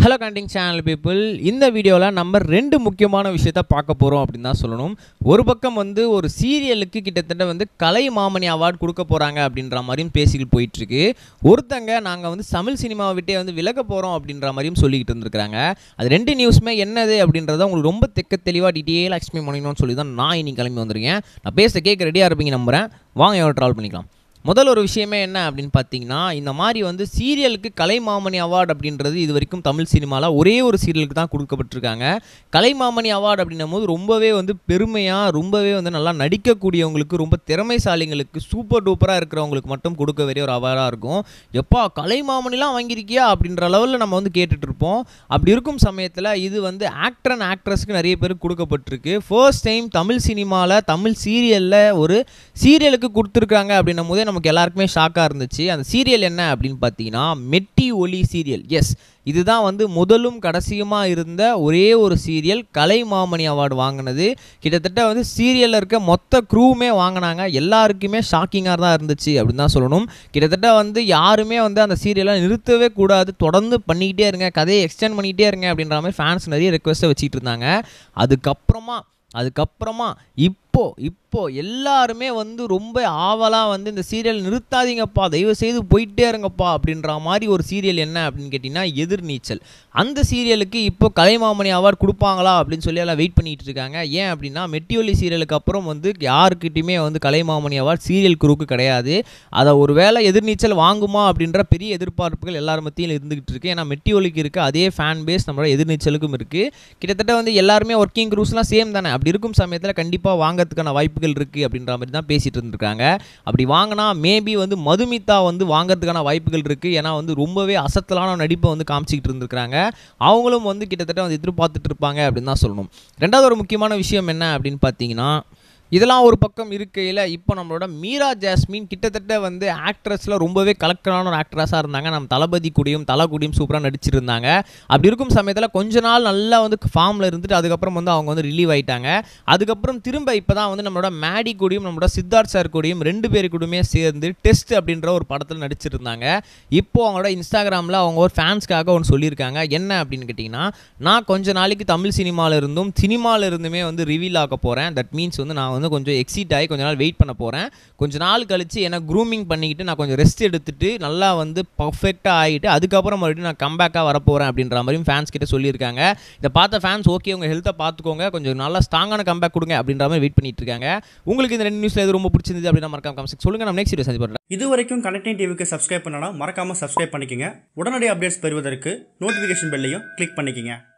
hello கண்டிங் channel people இந்த வீடியோவில் நம்ம ரெண்டு முக்கியமான விஷயத்த பார்க்க போகிறோம் அப்படின்னு தான் சொல்லணும் ஒரு பக்கம் வந்து ஒரு சீரியலுக்கு கிட்டத்தட்ட வந்து கலை மாமணி அவார்டு கொடுக்க போகிறாங்க அப்படின்ற மாதிரியும் பேசிக்கிட்டு போயிட்டுருக்கு ஒருத்தங்க நாங்கள் வந்து தமிழ் சினிமாவை விட்டே வந்து விலக போகிறோம் அப்படின்ற மாதிரியும் சொல்லிக்கிட்டு இருந்திருக்காங்க அது ரெண்டு நியூஸுமே என்னது அப்படின்றத உங்களுக்கு ரொம்ப தெக்க தெளிவாக டீட்டெயிலாக எக்ஸ்பிளைன் பண்ணிக்கணும்னு சொல்லி தான் நான் இன்னைக்கு கிளம்பி வந்திருக்கேன் நான் பேச கேட்க ரெடியாக இருப்பீங்க நம்புகிறேன் வாங்க எவ்வளோ ட்ராவல் பண்ணிக்கலாம் முதல் ஒரு விஷயமே என்ன அப்படின்னு பார்த்தீங்கன்னா இந்த மாதிரி வந்து சீரியலுக்கு கலைமாமணி அவார்டு அப்படின்றது இது வரைக்கும் தமிழ் சினிமாவில் ஒரே ஒரு சீரியலுக்கு தான் கொடுக்கப்பட்டிருக்காங்க கலைமாமணி அவார்டு அப்படின்னும் போது ரொம்பவே வந்து பெருமையாக ரொம்பவே வந்து நல்லா நடிக்கக்கூடியவங்களுக்கு ரொம்ப திறமைசாலிங்களுக்கு சூப்பர் டூப்பராக இருக்கிறவங்களுக்கு மட்டும் கொடுக்க வேண்டிய ஒரு அவார்டாக இருக்கும் எப்பா கலைமாமணிலாம் வாங்கியிருக்கியா அப்படின்ற லெவலில் நம்ம வந்து கேட்டுட்டு இருப்போம் அப்படி இருக்கும் சமயத்தில் இது வந்து ஆக்டர் அண்ட் ஆக்ட்ரஸ்க்கு நிறைய பேருக்கு கொடுக்கப்பட்டிருக்கு ஃபர்ஸ்ட் டைம் தமிழ் சினிமாவில் தமிழ் சீரியலில் ஒரு சீரியலுக்கு கொடுத்துருக்காங்க அப்படின்னும் போதே நமக்கு எல்லாருக்குமே ஷாக்காக இருந்துச்சு அந்த சீரியல் என்ன அப்படின்னு பார்த்தீங்கன்னா மெட்டி ஒலி சீரியல் எஸ் இதுதான் வந்து முதலும் கடைசியுமா இருந்த ஒரே ஒரு சீரியல் கலை மாமணி அவார்டு வாங்கினது கிட்டத்தட்ட வந்து சீரியலில் இருக்க மொத்த க்ரூவுமே வாங்கினாங்க எல்லாருக்குமே ஷாக்கிங்காக தான் இருந்துச்சு அப்படின்னு தான் சொல்லணும் கிட்டத்தட்ட வந்து யாருமே வந்து அந்த சீரியலை நிறுத்தவே கூடாது தொடர்ந்து பண்ணிக்கிட்டே இருங்க கதையை எக்ஸ்டெண்ட் பண்ணிக்கிட்டே இருங்க அப்படின்ற மாதிரி ஃபேன்ஸ் நிறைய ரெக்வஸ்ட்டை வச்சுக்கிட்டு இருந்தாங்க அதுக்கப்புறமா அதுக்கப்புறமா இப்போ இப்போ எல்லாருமே வந்து ரொம்ப ஆவலாக வந்து இந்த சீரியல் நிறுத்தாதீங்கப்பா தயவு செய்து போயிட்டே இருங்கப்பா அப்படின்ற மாதிரி ஒரு சீரியல் என்ன அப்படின்னு கேட்டிங்கன்னா எதிர்நீச்சல் அந்த சீரியலுக்கு இப்போ கலைமாமணி அவார்டு கொடுப்பாங்களா அப்படின்னு சொல்லி எல்லாம் வெயிட் பண்ணிட்டு இருக்காங்க ஏன் அப்படின்னா மெட்டியொலி சீரியலுக்கு அப்புறம் வந்து யாருக்கிட்டையுமே வந்து கலைமாமணி அவார்டு சீரியல் குரூக்கு கிடையாது அதை ஒரு வேளை எதிர்நீச்சல் வாங்குமா அப்படின்ற பெரிய எதிர்பார்ப்புகள் எல்லார் மத்தியில் இருந்துகிட்டு இருக்கு ஏன்னா மெட்டியொலிக்கு இருக்க அதே ஃபேன் பேஸ் நம்மளோட எதிர்நீச்சலுக்கும் இருக்குது கிட்டத்தட்ட வந்து எல்லாருமே ஒர்க்கிங் குரூஸ்லாம் சேம் தானே அப்படி இருக்கும் சமயத்தில் கண்டிப்பாக வாங்கறதுக்கான வாய்ப்புகள் இருக்குது அப்படின்ற மாதிரி தான் பேசிகிட்டு இருந்திருக்காங்க அப்படி வாங்கினா மேபி வந்து மதுமிதா வந்து வாங்கறதுக்கான வாய்ப்புகள் இருக்குது ஏன்னா வந்து ரொம்பவே அசத்தலான நடிப்பை வந்து காமிச்சிக்கிட்டு இருந்திருக்காங்க அவங்களும் வந்து கிட்டத்தட்ட வந்து எதிர்பார்த்துட்டு இருப்பாங்க அப்படின்னு தான் சொல்லணும் ரெண்டாவது ஒரு முக்கியமான விஷயம் என்ன அப்படின்னு பார்த்தீங்கன்னா இதெல்லாம் ஒரு பக்கம் இருக்கையில் இப்போ நம்மளோட மீரா ஜாஸ்மின் கிட்டத்தட்ட வந்து ஆக்ட்ரஸில் ரொம்பவே கலக்கலான ஒரு ஆக்ட்ரஸாக இருந்தாங்க நம்ம தளபதி கூடயும் தலை கூடயும் சூப்பராக நடிச்சிருந்தாங்க அப்படி இருக்கும் சமயத்தில் கொஞ்ச நாள் நல்லா வந்து ஃபார்மில் இருந்துட்டு அதுக்கப்புறம் வந்து அவங்க வந்து ரிலீவ் ஆயிட்டாங்க அதுக்கப்புறம் திரும்ப இப்போ தான் வந்து நம்மளோட மேடி கூடயும் நம்மளோட சித்தார்த் சார் கூடயும் ரெண்டு பேரு கூடயுமே சேர்ந்து டெஸ்ட் அப்படின்ற ஒரு படத்தில் நடிச்சிருந்தாங்க இப்போ அவங்களோட இன்ஸ்டாகிராமில் அவங்க ஒரு ஃபேன்ஸ்க்காக ஒன்று சொல்லியிருக்காங்க என்ன அப்படின்னு கேட்டிங்கன்னா நான் கொஞ்ச நாளைக்கு தமிழ் சினிமாவில் இருந்தும் சினிமாவில் இருந்துமே வந்து ரிவீல் ஆக போகிறேன் தட் மீன்ஸ் வந்து நான் வந்து கொஞ்சம் எக்ஸிட் ஆகி கொஞ்ச நாள் வெயிட் பண்ண போகிறேன் கொஞ்ச நாள் கழித்து என்ன க்ரூமிங் பண்ணிக்கிட்டு நான் கொஞ்சம் ரெஸ்ட் எடுத்துட்டு நல்லா வந்து பர்ஃபெக்டாக ஆகிட்டு அதுக்கப்புறம் மறுபடியும் நான் கம்பேக்காக வரப்போகிறேன் அப்படின்ற மாதிரியும் ஃபேன்ஸ் கிட்ட சொல்லியிருக்காங்க இதை பார்த்த ஃபேன்ஸ் ஓகே உங்கள் ஹெல்த்தை பார்த்துக்கோங்க கொஞ்சம் நல்லா ஸ்ட்ராங்கான கம்பேக் கொடுங்க அப்படின்ற மாதிரி வெயிட் பண்ணிட்டு இருக்காங்க உங்களுக்கு இந்த ரெண்டு நியூஸில் எது ரொம்ப பிடிச்சிருந்தது அப்படின்னா மறக்காம கமெண்ட் சொல்லுங்கள் நம்ம நெக்ஸ்ட் வீடியோ சந்தி பண்ணுறேன் இது வரைக்கும் கனெக்டிங் டிவிக்கு சப்ஸ்கிரைப் பண்ணனா மறக்காம சப்ஸ்கிரைப் பண்ணிக்கங்க உடனடி அப்டேட்ஸ் பெறுவதற்கு நோட்டிஃபிகேஷன் பெல்லையும் கிளிக் பண்ணிக்கங்க